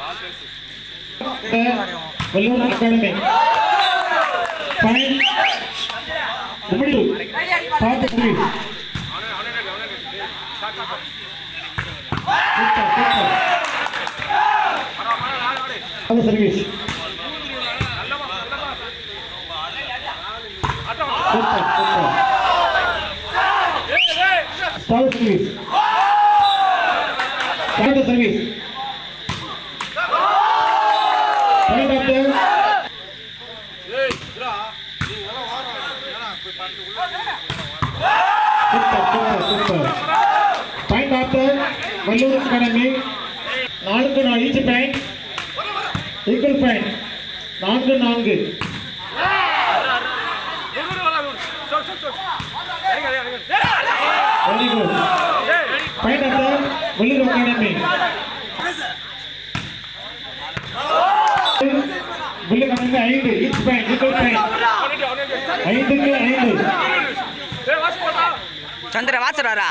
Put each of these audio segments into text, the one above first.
Vallur academy fine உமிடு பார்த்து புரி சூப்பர் சூப்பர் அது service super super stall service stall service Point of the super super super point of the Vallur academy நான்கு நாலு each point equal point நான்கு நான்கு very good point of the Vallur academy Vallur academy ஐந்து each point equal point ஐந்துக்கு ஐந்து சந்திர வாசராரா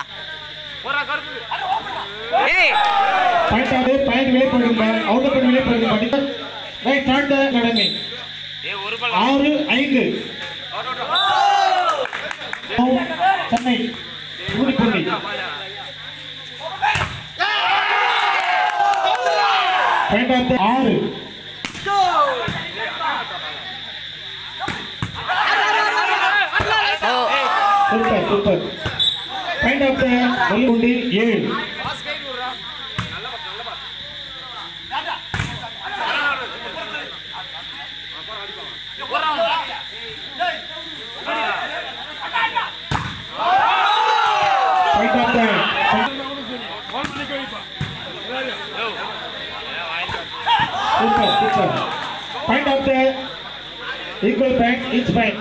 ஏய் point of point வெளியே போடுங்க அவுட் பண்ணி வெளியே போடுங்க படிக்க ரைட் ஸ்டார்ட் த அகாடமி ஆறு ஐந்து சென்னை ஊடிப்பள்ளி பாயிண்ட் ஆஃப் ஆறு oh super super point of வெளியுண்டி ஏழு point of super super point of equal point each point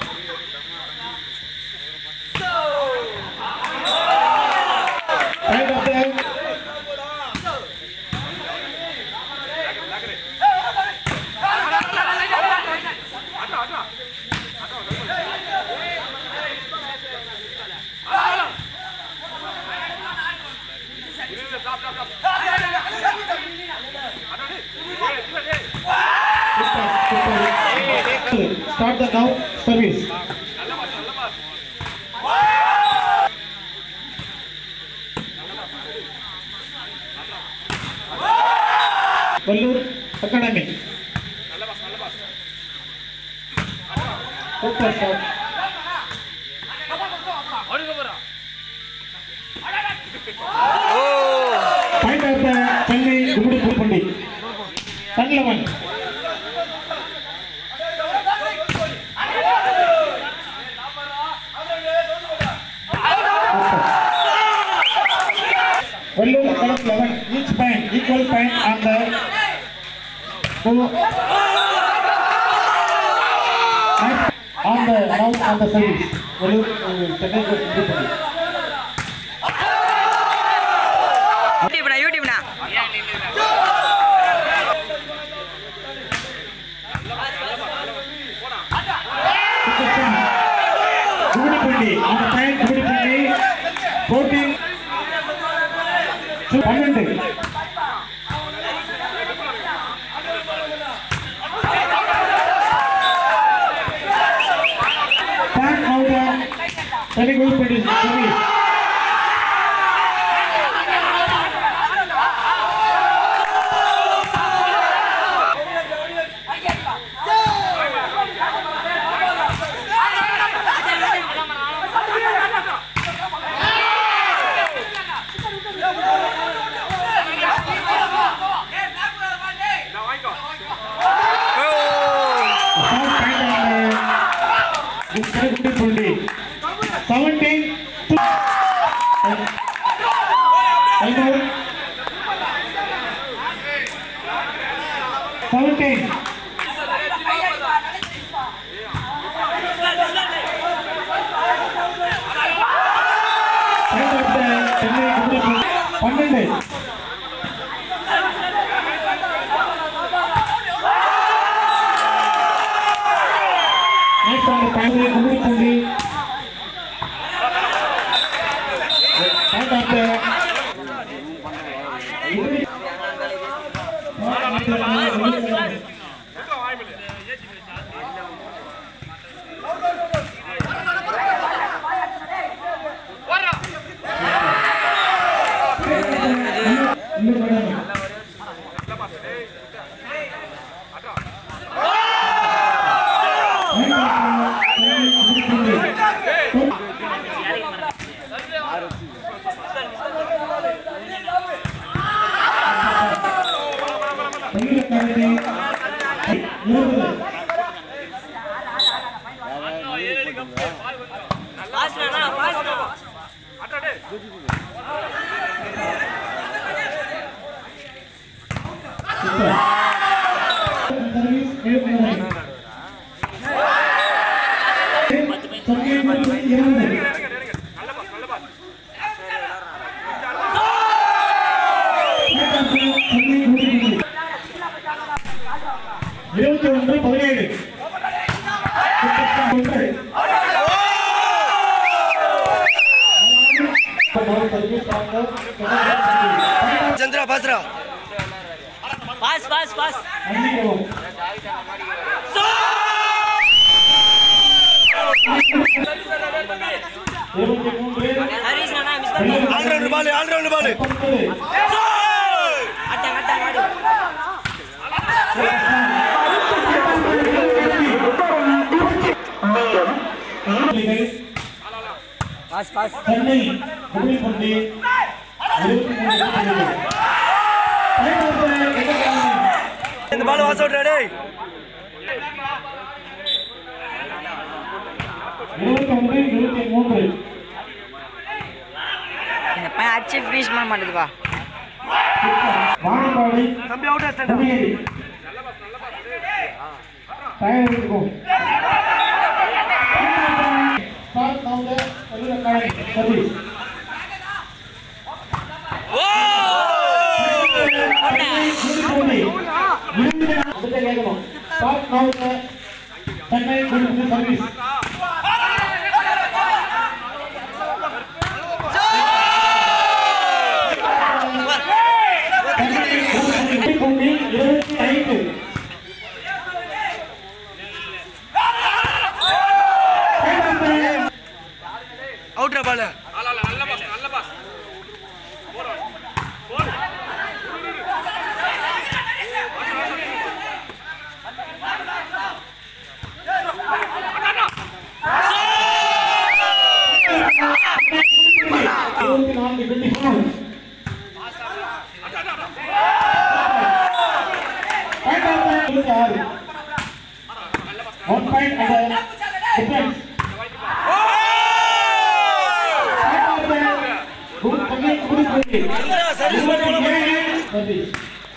point of Start the now service. Vallur academy super sir oh point of Chennai Gummidipoondi தன்லவன் Vallur academy eleven each point equal point on the on the now on the service Vallur ah, Chennai Puduppandi யூடியூப்னா யூடியூப்னா குடிப்பண்டி அந்த பையன் குடிப்பண்டி போட்டிங் பன்னெண்டு Back out of Senegal Kudippandi service. Kudippandi seventeen seventeen Chennai Kudippandi பன்னெண்டு Next on the primary Kudippandi Point of the service மேற்கொள்ள service இருபது இருபத்தி ஒன்று பதினேழு ஒன்று சந்திரா பாஸ்ரா பாஸ் பாஸ் பாஸ் இருபத்தி மூன்று சர்வீஸ் நானா மிஸ் பண்ணேன் ஆல்ரவுண்ட் பால் ஆல்ரவுண்ட் பால் பத்தொன்பது அட்டாங்க அட்டாங்க ஆடு பாஸ் பாஸ் சென்னை புதுப்பட்டி இருபத்தி மூன்று இந்த பால் வாஸ் அவுட் டேய் இருபத்தி ஒன்று இருபத்தி மூன்று இந்த பையன் அடிச்சு ஃபினிஷ் பண்ண மாட்டேதுப்பா வானம்பாடி தம்பி அவுட் ஆஸ்டா புதியடி தயார் இருக்கும் ஸ்டார்ட் நவுண்ட் கல்லூரி அகாடமி சர்வீஸ் ஸ்டார்ட் நவுண்ட் சென்னை குடிநீர் சர்வீஸ் இருபத்தி ஐந்து அவுட்ரா பால் இருபத்தி நான்கு டுவெண்ட்டி ஃபோர் இருபத்தி ஆறு ஒன் பாயிண்ட் அந்த difference service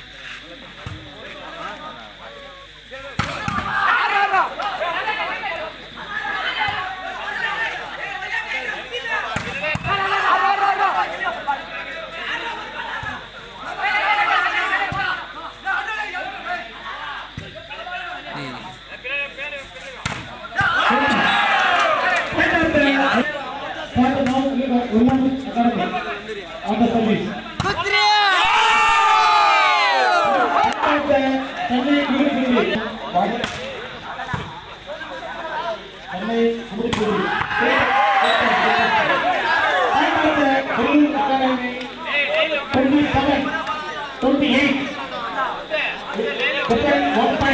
on the service. Chennai குடிநீர் சென்னை குடிநீர் academy twenty seven twenty eight one